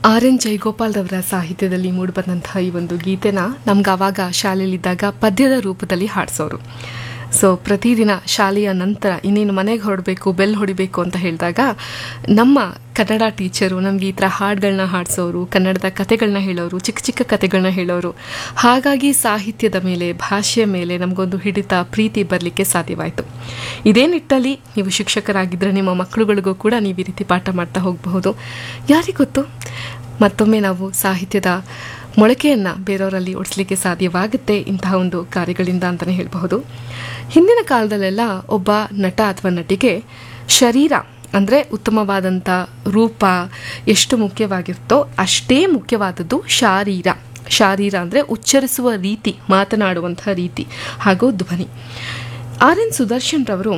R N ಜಯಗೋಪಾಲ್ರವರ ಸಾಹಿತ್ಯದಲ್ಲಿ ಮೂಡಿಬಂದಂತಹ ಈ ಒಂದು ಗೀತೆನ ನಮ್ಗೆ ಆವಾಗ ಶಾಲೆಯಲ್ಲಿದ್ದಾಗ ಪದ್ಯದ ರೂಪದಲ್ಲಿ ಹಾಡಿಸೋರು ಸೊ ಪ್ರತಿದಿನ ಶಾಲೆಯ ನಂತರ ಇನ್ನೇನು ಮನೆಗೆ ಹೊರಡಬೇಕು ಬೆಲ್ ಹೊಡಿಬೇಕು ಅಂತ ಹೇಳಿದಾಗ ನಮ್ಮ ಕನ್ನಡ ಟೀಚರು ನಮಗೆ ಈ ಥರ ಹಾಡುಗಳನ್ನ ಹಾಡಿಸೋರು ಕನ್ನಡದ ಕತೆಗಳನ್ನ ಹೇಳೋರು ಚಿಕ್ಕ ಚಿಕ್ಕ ಕತೆಗಳನ್ನ ಹೇಳೋರು ಹಾಗಾಗಿ ಸಾಹಿತ್ಯದ ಮೇಲೆ ಭಾಷೆಯ ಮೇಲೆ ನಮಗೊಂದು ಹಿಡಿತ ಪ್ರೀತಿ ಬರಲಿಕ್ಕೆ ಸಾಧ್ಯವಾಯಿತು ಇದೇ ನಿಟ್ಟಲ್ಲಿ ನೀವು ಶಿಕ್ಷಕರಾಗಿದ್ದರೆ ನಿಮ್ಮ ಮಕ್ಕಳುಗಳಿಗೂ ಕೂಡ ನೀವು ಈ ರೀತಿ ಪಾಠ ಮಾಡ್ತಾ ಹೋಗಬಹುದು ಯಾರಿಗೊತ್ತು ಮತ್ತೊಮ್ಮೆ ನಾವು ಸಾಹಿತ್ಯದ ಮೊಳಕೆಯನ್ನು ಬೇರೆಯವರಲ್ಲಿ ಒಡಿಸ್ಲಿಕ್ಕೆ ಸಾಧ್ಯವಾಗುತ್ತೆ ಇಂತಹ ಒಂದು ಕಾರ್ಯಗಳಿಂದ ಅಂತಲೇ ಹೇಳಬಹುದು ಹಿಂದಿನ ಕಾಲದಲ್ಲೆಲ್ಲ ಒಬ್ಬ ನಟ ಅಥವಾ ನಟಿಗೆ ಶರೀರ ಅಂದರೆ ಉತ್ತಮವಾದಂಥ ರೂಪ ಎಷ್ಟು ಮುಖ್ಯವಾಗಿರುತ್ತೋ ಅಷ್ಟೇ ಮುಖ್ಯವಾದದ್ದು ಶಾರೀರ ಶಾರೀರ ಅಂದರೆ ಉಚ್ಚರಿಸುವ ರೀತಿ ಮಾತನಾಡುವಂಥ ರೀತಿ ಹಾಗೂ ಧ್ವನಿ ಆರ್ ಎನ್ ಸುದರ್ಶನ್ ರವರು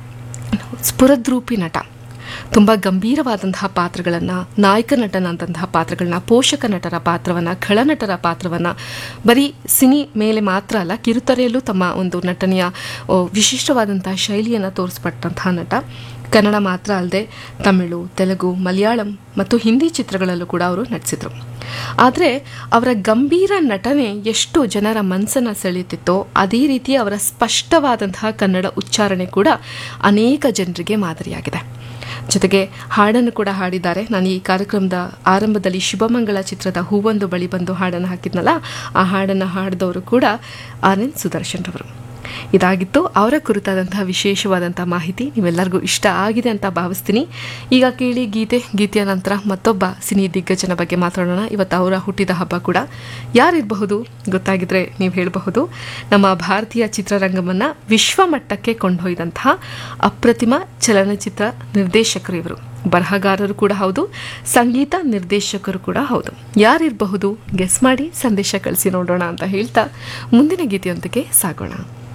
ಸ್ಫುರದ್ರೂಪಿ ನಟ ತುಂಬ ಗಂಭೀರವಾದಂತಹ ಪಾತ್ರಗಳನ್ನು ನಾಯಕ ನಟನಂತಹ ಪಾತ್ರಗಳನ್ನ ಪೋಷಕ ನಟರ ಪಾತ್ರವನ್ನು ಖಳನಟರ ಪಾತ್ರವನ್ನು ಬರೀ ಸಿನಿ ಮೇಲೆ ಮಾತ್ರ ಅಲ್ಲ ಕಿರುತೆರೆಯಲ್ಲೂ ತಮ್ಮ ಒಂದು ನಟನೆಯ ಓ, ವಿಶಿಷ್ಟವಾದಂತಹ ಶೈಲಿಯನ್ನು ತೋರಿಸ್ಪಟ್ಟಂತಹ ನಟ ಕನ್ನಡ ಮಾತ್ರ ಅಲ್ಲದೆ ತಮಿಳು ತೆಲುಗು ಮಲಯಾಳಂ ಮತ್ತು ಹಿಂದಿ ಚಿತ್ರಗಳಲ್ಲೂ ಕೂಡ ಅವರು ನಟಿಸಿದರು ಆದರೆ ಅವರ ಗಂಭೀರ ನಟನೆ ಎಷ್ಟು ಜನರ ಮನಸ್ಸನ್ನು ಸೆಳೆಯುತ್ತಿತ್ತೋ ಅದೇ ರೀತಿ ಅವರ ಸ್ಪಷ್ಟವಾದಂತಹ ಕನ್ನಡ ಉಚ್ಚಾರಣೆ ಕೂಡ ಅನೇಕ ಜನರಿಗೆ ಮಾದರಿಯಾಗಿದೆ ಜೊತೆಗೆ ಹಾಡನ್ನು ಕೂಡ ಹಾಡಿದ್ದಾರೆ ನಾನು ಈ ಕಾರ್ಯಕ್ರಮದ ಆರಂಭದಲ್ಲಿ ಶುಭಮಂಗಳ ಚಿತ್ರದ ಹೂವೊಂದು ಬಳಿ ಬಂದು ಹಾಡನ್ನು ಹಾಕಿದ್ನಲ್ಲ ಆ ಹಾಡನ್ನು ಹಾಡಿದವರು ಕೂಡ ಆರ್ ಎನ್ ಸುದರ್ಶನ್ ರವರು ಇದಾಗಿತ್ತು ಅವರ ಕುರಿತಾದಂತಹ ವಿಶೇಷವಾದಂಥ ಮಾಹಿತಿ ನೀವೆಲ್ಲರಿಗೂ ಇಷ್ಟ ಆಗಿದೆ ಅಂತ ಭಾವಿಸ್ತೀನಿ ಈಗ ಕೇಳಿ ಗೀತೆ ಗೀತೆಯ ನಂತರ ಮತ್ತೊಬ್ಬ ಸಿನಿ ದಿಗ್ಗಜನ ಬಗ್ಗೆ ಮಾತಾಡೋಣ ಇವತ್ತು ಅವರ ಹುಟ್ಟಿದ ಹಬ್ಬ ಕೂಡ ಯಾರಿರಬಹುದು ಗೊತ್ತಾಗಿದ್ರೆ ನೀವು ಹೇಳಬಹುದು ನಮ್ಮ ಭಾರತೀಯ ಚಿತ್ರರಂಗವನ್ನು ವಿಶ್ವಮಟ್ಟಕ್ಕೆ ಕೊಂಡೊಯ್ದಂತಹ ಅಪ್ರತಿಮ ಚಲನಚಿತ್ರ ನಿರ್ದೇಶಕರು ಇವರು ಬರಹಗಾರರು ಕೂಡ ಹೌದು ಸಂಗೀತ ನಿರ್ದೇಶಕರು ಕೂಡ ಹೌದು ಯಾರಿರಬಹುದು ಗೆಸ್ ಮಾಡಿ ಸಂದೇಶ ಕಳಿಸಿ ನೋಡೋಣ ಅಂತ ಹೇಳ್ತಾ ಮುಂದಿನ ಗೀತೆಯೊಂದಿಗೆ ಸಾಗೋಣ